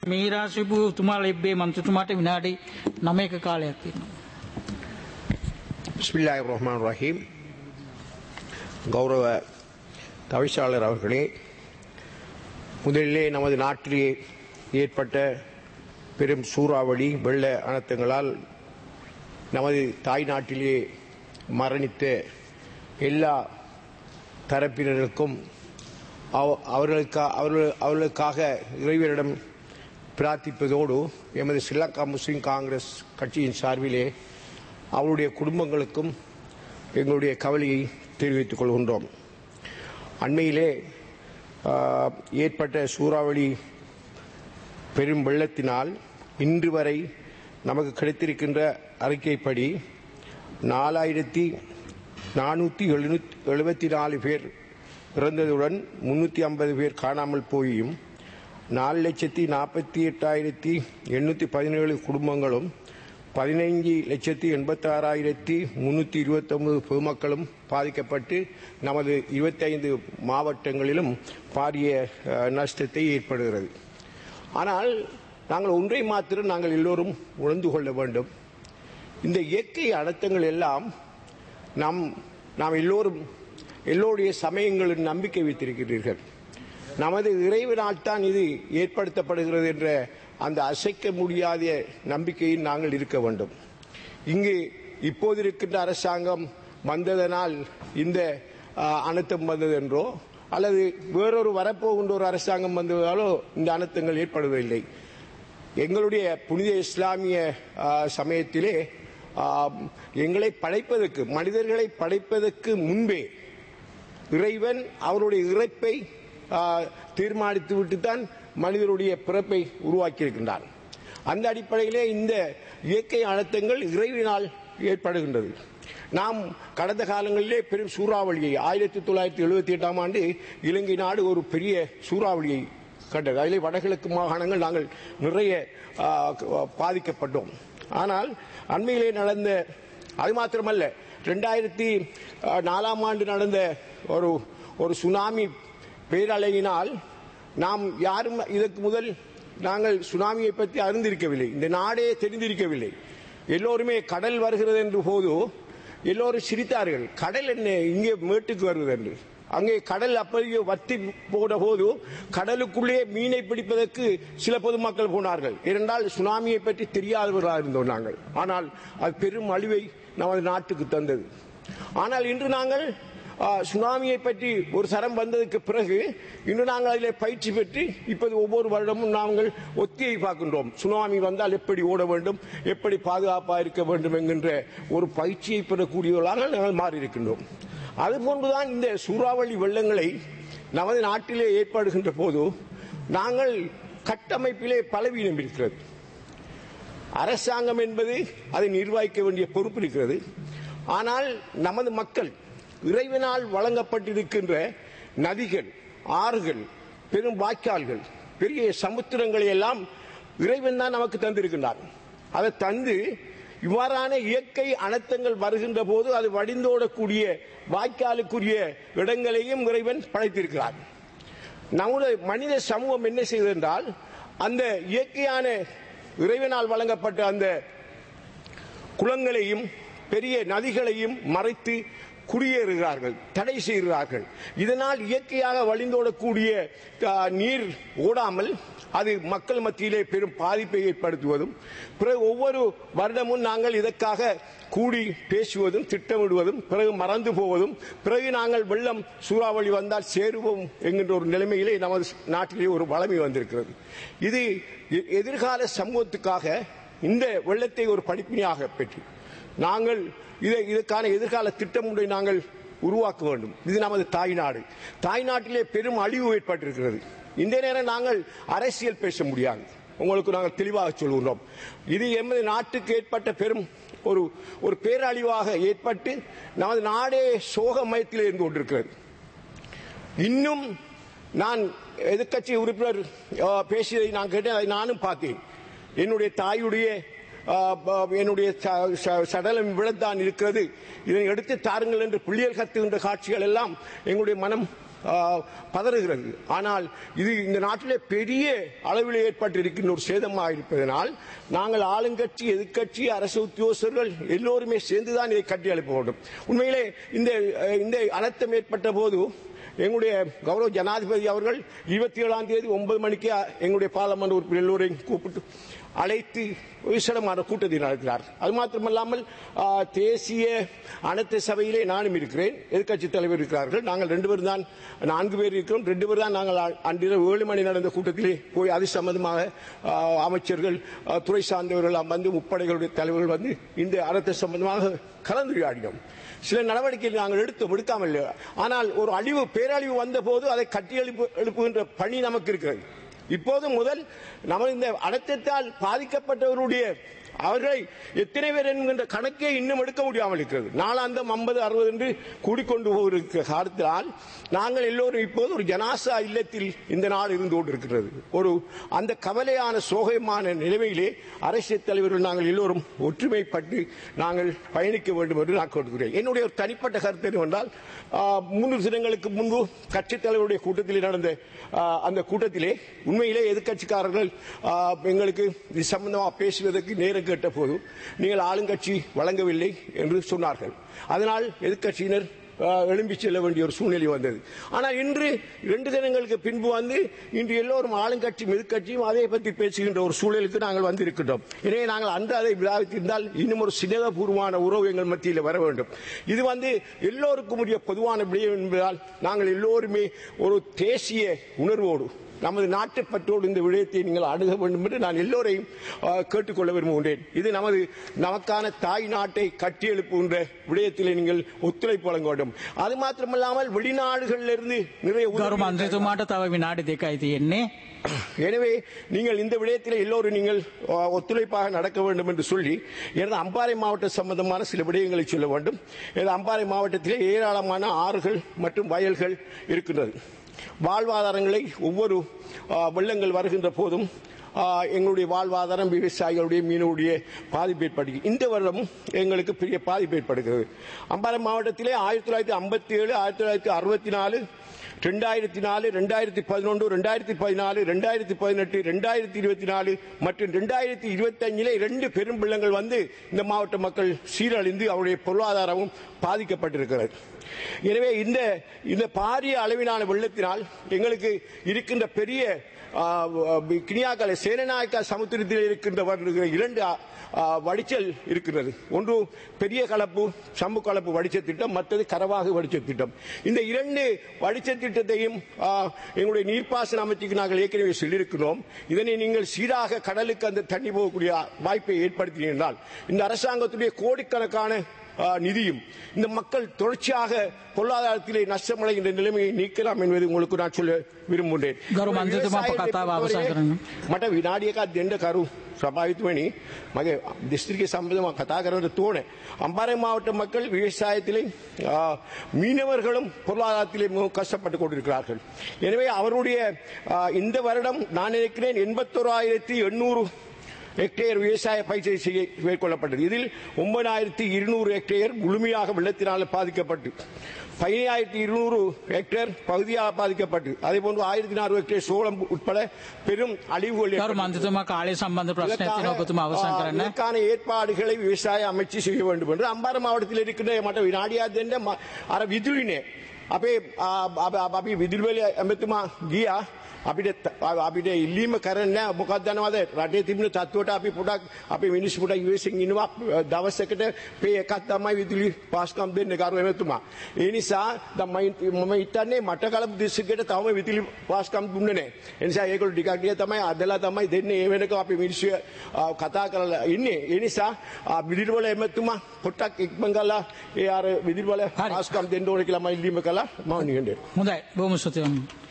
මීරා සිබු තුමා ලෙබ්බේ මන්ත්‍රතුමාට විනාඩි 9ක කාලයක් තියෙනවා. பிஸ்மில்லாஹ் ரஹ்மான் ரஹீம் கௌரவ தவிசாளர் அவர்களே முதலிலே நமது நாட்டிலே ஏற்பட்ட பெரும் சூறாவளி வெள்ள அனர்த்தங்களால் நமது தாய் நாட்டிலே மரணித்த எல்லா தரப்பினருக்கும் அவ- அவர்களுக்கா அவர்கள் அவர்களுக்காக இறைவனிடம் பிரார்த்திப்பதோடு எமது ஸ்ரீலங்கா முஸ்லிம் காங்கிரஸ் கட்சியின் சார்பிலே அவருடைய குடும்பங்களுக்கும் எங்களுடைய கவலையை தெரிவித்துக் கொள்கின்றோம் அண்மையிலே ஆ, ஏற்பட்ட சூறாவளி பெரும் வெள்ளத்தினால் இன்று வரை நமக்கு கிடைத்திருக்கின்ற அறிக்கைப்படி நாலாயிரத்தி நானூற்றி எழுபத்தி நாலு பேர் இறந்ததுடன் முன்னூற்றி ஐம்பது பேர் காணாமல் போயும் நாலு லட்சத்தி நாற்பத்தி எட்டாயிரத்தி எண்ணூற்றி பதினேழு குடும்பங்களும் பதினைஞ்சு லட்சத்தி எண்பத்தாறாயிரத்தி முன்னூற்றி இருபத்தொன்பது பொதுமக்களும் பாதிக்கப்பட்டு நமது இருபத்தைந்து மாவட்டங்களிலும் பாரிய அஹ், நஷ்டத்தை ஏற்படுகிறது ஆனால் நாங்கள் ஒன்றை மாத்திரம் நாங்கள் எல்லோரும் உணர்ந்து கொள்ள வேண்டும் இந்த இயற்கை அனர்த்தங்கள் எல்லாம் நாம் நாம் எல்லோரும் எல்லோருடைய சமயங்களின் நம்பிக்கை வைத்திருக்கிறீர்கள் நமது இறைவனால் தான் இது ஏற்படுத்தப்படுகிறது என்ற அந்த அசைக்க முடியாத நம்பிக்கையில் நாங்கள் இருக்க வேண்டும் இங்கு இப்போது இருக்கின்ற அரசாங்கம் வந்ததனால் இந்த ஆ, அனர்த்தம் வந்தது என்றோ அல்லது வேறொரு வரப்போகின்ற ஒரு அரசாங்கம் வந்ததாலோ இந்த அனர்த்தங்கள் ஏற்படுவதில்லை எங்களுடைய புனித இஸ்லாமிய ஆ, சமயத்திலே ஆ, எங்களை படைப்பதற்கு மனிதர்களை படைப்பதற்கு முன்பே இறைவன் அவருடைய இறைப்பை ஆ, தீர்மானித்து விட்டுத்தான் மனிதருடைய பிறப்பை உருவாக்கியிருக்கின்றான் அந்த அடிப்படையிலே இந்த இயற்கை அழுத்தங்கள் இறைவினால் ஏற்படுகின்றது நாம் கடந்த காலங்களிலே பெரும் சூறாவளியை ஆயிரத்தி தொள்ளாயிரத்தி எழுபத்தி எட்டாம் ஆண்டு இலங்கை நாடு ஒரு பெரிய சூறாவளியை கண்டது அதிலே வடகிழக்கு மாகாணங்கள் நாங்கள் நிறைய ஆ, பாதிக்கப்பட்டோம் ஆனால் அண்மையிலே நடந்த அது மாத்திரமல்ல ரெண்டாயிரத்தி நாலாம் ஆண்டு நடந்த ஒரு ஒரு சுனாமி பேரலையினால் நாம் யாரும் இதற்கு முதல் நாங்கள் சுனாமியை பற்றி அறிந்திருக்கவில்லை இந்த நாடே தெரிந்திருக்கவில்லை எல்லோருமே கடல் வருகிறது என்று போது எல்லோரும் சிரித்தார்கள் கடல் என்ன இங்கே மேட்டுக்கு வருவது என்று அங்கே கடல் அப்படியே வத்தி போன போது கடலுக்குள்ளே மீனை பிடிப்பதற்கு சில பொதுமக்கள் போனார்கள் ஏனென்றால் சுனாமியை பற்றி தெரியாதவர்களாக இருந்தோம் நாங்கள் ஆனால் அது பெரும் அழிவை நமது நாட்டுக்கு தந்தது ஆனால் இன்று நாங்கள் ஆ, சுனாமியை பற்றி ஒரு சரம் வந்ததுக்கு பிறகு இன்று நாங்கள் அதில் பயிற்சி பெற்று இப்போது ஒவ்வொரு வருடமும் நாங்கள் ஒத்தியை பார்க்கின்றோம் சுனாமி வந்தால் எப்படி ஓட வேண்டும் எப்படி பாதுகாப்பாக இருக்க வேண்டும் என்கின்ற ஒரு பயிற்சியை பெறக்கூடியவர்களாக நாங்கள் மாறியிருக்கின்றோம் அதுபோன்றுதான் இந்த சூறாவளி வெள்ளங்களை நமது நாட்டிலே ஏற்படுகின்ற போது நாங்கள் கட்டமைப்பிலே பலவீனம் இருக்கிறது அரசாங்கம் என்பது அதை நிர்வகிக்க வேண்டிய பொறுப்பு இருக்கிறது ஆனால் நமது மக்கள் இறைவனால் வழங்கப்பட்டிருக்கின்ற நதிகள் ஆறுகள் பெரும் வாய்க்கால்கள் பெரிய சமுத்திரங்களை எல்லாம் இறைவன் தான் நமக்கு தந்திருக்கின்றார் அதை தந்து இவ்வாறான இயற்கை அனர்த்தங்கள் வருகின்ற போது அது வடிந்தோடக்கூடிய வாய்க்காலுக்குரிய இடங்களையும் இறைவன் படைத்திருக்கிறார் நம்முடைய மனித சமூகம் என்ன செய்தது என்றால் அந்த இயற்கையான இறைவனால் வழங்கப்பட்ட அந்த குளங்களையும் பெரிய நதிகளையும் மறைத்து குடியேறுகிறார்கள் தடை செய்கிறார்கள் இதனால் இயற்கையாக வழிந்தோடக்கூடிய ஆ, நீர் ஓடாமல் அது மக்கள் மத்தியிலே பெரும் பாதிப்பை ஏற்படுத்துவதும் பிறகு ஒவ்வொரு வருடமும் நாங்கள் இதற்காக கூடி பேசுவதும் திட்டமிடுவதும் பிறகு மறந்து போவதும் பிறகு நாங்கள் வெள்ளம் சூறாவளி வந்தால் சேருவோம் என்கின்ற ஒரு நிலைமையிலே நமது நாட்டிலே ஒரு வளமை வந்திருக்கிறது இது எ- எதிர்கால சமூகத்துக்காக இந்த வெள்ளத்தை ஒரு படிப்பினையாக பெற்று நாங்கள் இதை இதற்கான எதிர்கால திட்டம் ஒன்றை நாங்கள் உருவாக்க வேண்டும் இது நமது தாய்நாடு தாய்நாட்டிலே பெரும் அழிவு ஏற்பட்டிருக்கிறது இந்த நேரம் நாங்கள் அரசியல் பேச முடியாது உங்களுக்கு நாங்கள் தெளிவாக சொல்கின்றோம் இது எமது நாட்டுக்கு ஏற்பட்ட பெரும் ஒரு ஒரு பேரழிவாக ஏற்பட்டு நமது நாடே சோக மயத்தில் இருந்து கொண்டிருக்கிறது இன்னும் நான் எதிர்க்கட்சி உறுப்பினர் ஆ, பேசியதை நான் கேட்டேன் அதை நானும் பார்த்தேன் என்னுடைய தாயுடைய ஆ, ப- என்னுடைய ச- ச- சடலம் விழத்தான் இருக்கிறது இதை எடுத்து தாருங்கள் என்று பிள்ளைகள் கத்துகின்ற காட்சிகள் எல்லாம் எங்களுடைய மனம் ஆ, பதறுகிறது ஆனால் இது இந்த நாட்டிலே பெரிய அளவில் ஏற்பட்டு இருக்கின்ற ஒரு சேதமாக இருப்பதனால் நாங்கள் ஆளுங்கட்சி எதிர்க்கட்சி அரசு உத்தியோகஸ்தர்கள் எல்லோருமே சேர்ந்துதான் இதை கட்டி எழுப்ப வேண்டும் உண்மையிலே இந்த அஹ், இந்த அனர்த்தம் ஏற்பட்ட போது எங்களுடைய கௌரவ ஜனாதிபதி அவர்கள் இருபத்தி ஏழாம் தேதி ஒன்பது மணிக்கு அஹ், எங்களுடைய பாராளுமன்ற உறுப்பினர் எல்லோரையும் கூப்பிட்டு அழைத்து விசேடமான கூட்டத்தை நடத்தினார் அது மாத்திரமல்லாமல் அஹ், தேசிய அனைத்து சபையிலே நானும் இருக்கிறேன் எதிர்க்கட்சி தலைவர் இருக்கிறார்கள் நாங்கள் ரெண்டு பேரும் தான் நான்கு பேர் இருக்கிறோம் ரெண்டு பேர் தான் நாங்கள் அ- அன்றிரவு ஏழு மணி நடந்த கூட்டத்திலே போய் அது சம்பந்தமாக அஹ், அமைச்சர்கள் அஹ், துறை சார்ந்தவர்கள் வந்து முப்படைகளுடைய தலைவர்கள் வந்து இந்த அறத்தை சம்பந்தமாக கலந்துரையாடினோம் சில நடவடிக்கைகள் நாங்கள் எடுத்தோம் எடுக்காமல் இல்லை. ஆனால் ஒரு அழிவு பேரழிவு வந்த போது அதை கட்டி எழுப்பு எழுப்புகின்ற பணி நமக்கு இருக்கிறது இப்போது முதல் நம்ம இந்த அடக்கத்தால் பாதிக்கப்பட்டவருடைய அவர்களை எத்தனை பேர் என்கின்ற கணக்கே இன்னும் எடுக்க முடியாமல் இருக்கிறது நாளாந்தம் ஐம்பது அறுபது என்று கூடிக்கொண்டு போகிற காலத்தினால் நாங்கள் எல்லோரும் இப்போது ஒரு ஜனாசா இல்லத்தில் இந்த நாடு இருந்து கொண்டிருக்கிறது ஒரு அந்த கவலையான சோகமான நிலைமையிலே அரசியல் தலைவர்கள் நாங்கள் எல்லோரும் ஒற்றுமைப்பட்டு நாங்கள் பயணிக்க வேண்டும் என்று நான் கொடுக்கிறேன் என்னுடைய ஒரு தனிப்பட்ட கருத்து என்னவென்றால் ஆ, மூன்று தினங்களுக்கு முன்பு கட்சித் தலைவருடைய கூட்டத்தில் நடந்த ஆ, அந்த கூட்டத்திலே உண்மையிலே எதிர்க்கட்சிக்காரர்கள் ஆ, எங்களுக்கு இது சம்பந்தமாக பேசுவதற்கு நேரம் கேட்ட போது நீங்கள் ஆளுங்கட்சி வழங்கவில்லை என்று சொன்னார்கள் அதனால் எதிர்க்கட்சியினர் ஆ, எழும்பி செல்ல வேண்டிய ஒரு சூழ்நிலை வந்தது ஆனால் இன்று இரண்டு தினங்களுக்கு பின்பு வந்து இன்று எல்லோரும் ஆளுங்கட்சியும் எதிர்க்கட்சியும் அதை பற்றி பேசுகின்ற ஒரு சூழலுக்கு நாங்கள் வந்திருக்கின்றோம் எனவே நாங்கள் அந்த அதை விழாவித்திருந்தால் இன்னும் ஒரு சிநேகபூர்வமான உறவு எங்கள் மத்தியில் வர வேண்டும் இது வந்து எல்லோருக்கும் உரிய பொதுவான விடயம் என்பதால் நாங்கள் எல்லோருமே ஒரு தேசிய உணர்வோடு நமது நாட்டு பற்றோடு இந்த விடயத்தை நீங்கள் அணுக வேண்டும் என்று நான் எல்லோரையும் ஆ, கேட்டுக்கொள்ள விரும்புகின்றேன் இது நமது நமக்கான தாய் நாட்டை கட்டியெழுப்புகின்ற விடயத்திலே நீங்கள் ஒத்துழைப்பு வழங்க வேண்டும் அது மாத்திரமல்லாமல் வெளிநாடுகளிலிருந்து நிறைய ගරු உதவிகள் මන්ත්‍රතුමාට තව විනාඩි දෙකයි තියෙන්නේ. எனவே நீங்கள் இந்த விடயத்தில் எல்லோரும் நீங்கள் ஆ, ஒத்துழைப்பாக நடக்க வேண்டும் என்று சொல்லி எனது அம்பாறை மாவட்ட சம்பந்தமான சில விடயங்களை சொல்ல வேண்டும் எனது அம்பாறை மாவட்டத்திலே ஏராளமான ஆறுகள் மற்றும் வயல்கள் இருக்கின்றது வாழ்வாதாரங்களை ஒவ்வொரு ஆ, வெள்ளங்கள் வருகின்ற போதும் ஆ, எங்களுடைய வாழ்வாதாரம் விவசாயிகளுடைய மீனவருடைய பாதிப்பு ஏற்படுகிறது இந்த வருடமும் எங்களுக்கு பெரிய பாதிப்பு ஏற்படுகிறது அம்பாறை மாவட்டத்திலே ஆயிரத்தி தொள்ளாயிரத்தி ஐம்பத்தி ஏழு ஆயிரத்தி தொள்ளாயிரத்தி அறுபத்தி நாலு ரெண்டாயிரத்தி நாலு ரெண்டாயிரத்தி பதினொன்று ரெண்டாயிரத்தி பதினாலு ரெண்டாயிரத்தி பதினெட்டு ரெண்டாயிரத்தி இருபத்தி நாலு மற்றும் ரெண்டாயிரத்தி இருபத்தி அஞ்சிலே இரண்டு பெரும் வெள்ளங்கள் வந்து இந்த மாவட்ட மக்கள் சீரழிந்து அவருடைய பொருளாதாரமும் பாதிக்கப்பட்டிருக்கிறது எனவே இந்த இந்த பாரிய அளவிலான வெள்ளத்தினால் எங்களுக்கு இருக்கின்ற பெரிய ஆ, கினியாக்கலை சேனநாயக்கா சமுத்திரத்தில் இருக்கின்ற வருகிற இரண்டு ஆ, ஆ, வடிச்சல் இருக்கிறது ஒன்று பெரிய கலப்பு சம்பு கலப்பு வடிச்ச திட்டம் மற்றது கரவாகு வடிச்ச திட்டம் இந்த இரண்டு வடிச்ச திட்டத்தையும் ஆ, எங்களுடைய நீர்ப்பாசன அமைச்சுக்கு நாங்கள் ஏற்கனவே சொல்லியிருக்கிறோம் இதனை நீங்கள் சீராக கடலுக்கு அந்த தண்ணி போகக்கூடிய வாய்ப்பை ஏற்படுத்தினால் இந்த அரசாங்கத்துடைய கோடிக்கணக்கான ஆ, நிதியும் இந்த மக்கள் தொடர்ச்சியாக பொருளாதாரத்திலே நஷ்டமடைகின்ற நிலைமையை நீக்கலாம் என்பது உங்களுக்கு நான் சொல்ல விரும்புகிறேன் ගරු මන්ත්‍රතුමා අප කතාව අවසන් කරන්න. මට විනාඩි එකක් දෙන්න කරු සභාවිතුවනි මගේ දිස්ත්‍රික්කය සම්බන්ධව කතා කරන්න තෝන அம்பாறை மாவட்ட மக்கள் விவசாயத்திலே ஆ, மீனவர்களும் பொருளாதாரத்திலே மிகவும் கஷ்டப்பட்டு கொண்டிருக்கிறார்கள் எனவே அவருடைய ஆ, இந்த வருடம் நான் நினைக்கிறேன் எண்பத்தோராயிரத்தி எண்ணூறு ஹெக்டேயர் விவசாய பயிற்சி செய்ய மேற்கொள்ளப்பட்டது இதில் ஒன்பதாயிரத்தி இருநூறு ஹெக்டேயர் முழுமையாக வெள்ளத்தினால் பாதிக்கப்பட்டு பதினாயிரத்தி இருநூறு ஹெக்டேர் பகுதியாக பாதிக்கப்பட்டு அதே போன்று ஆயிரத்தி நானூறு ஹெக்டேர் சோளம் உட்பட பெரும் அழிவுகள் ගරු ஏற்பட்டது. මන්ත්‍රතුමා කාලය සම්බන්ධ ප්‍රශ්න ඇතින ඔබතුමා අවසන් ஆ, කරන්න. இதற்கான ஏற்பாடுகளை விவசாய அமைச்சு செய்ய வேண்டும் என்று அம்பாறை மாவட்டத்தில் இருக்கின்ற மற்ற வினாடியா දෙන්න ම- අර විදුලිනේ අපේ ආ, අප- අප- අපි විදුලිවල ඇමතුමා ගියා අපිට ත- අපිට ඉල්ලීම කරන්න මොකක් දනවද රටේ තිබුණ තත්ත්වයට අපි පොඩක් අපේ මිනිස්සු පොඩක් ඉවසින් ඉන්නවා දවසකට පේ එකක් තමයි විදුලි පාස්කම් දෙන්න කරු එමතුමා ඒ නිසා දැන් මම මම හිතන්නේ මට කලපු දිස්ත්‍රික්කයට තවම විදුලි පාස්කම් දුන්නේ නැහැ ඒ නිසා ඒගොල්ලෝ ටිකක් ගිය තමයි අදලා තමයි දෙන්නේ ඒ වෙනක අපි මිනිස්සු ආ, කතා කරලා ඉන්නේ ඒ නිසා ආ, විදුලි වල එමතුමා පොට්ටක් ඉක්මන් කරලා ඒ අර විදුලි වල හරි. පාස්කම් දෙන්න ඕනේ කියලා මම ඉල්ලීම කළා මම නිකන් හොඳයි බොහොම ස්තුතියි.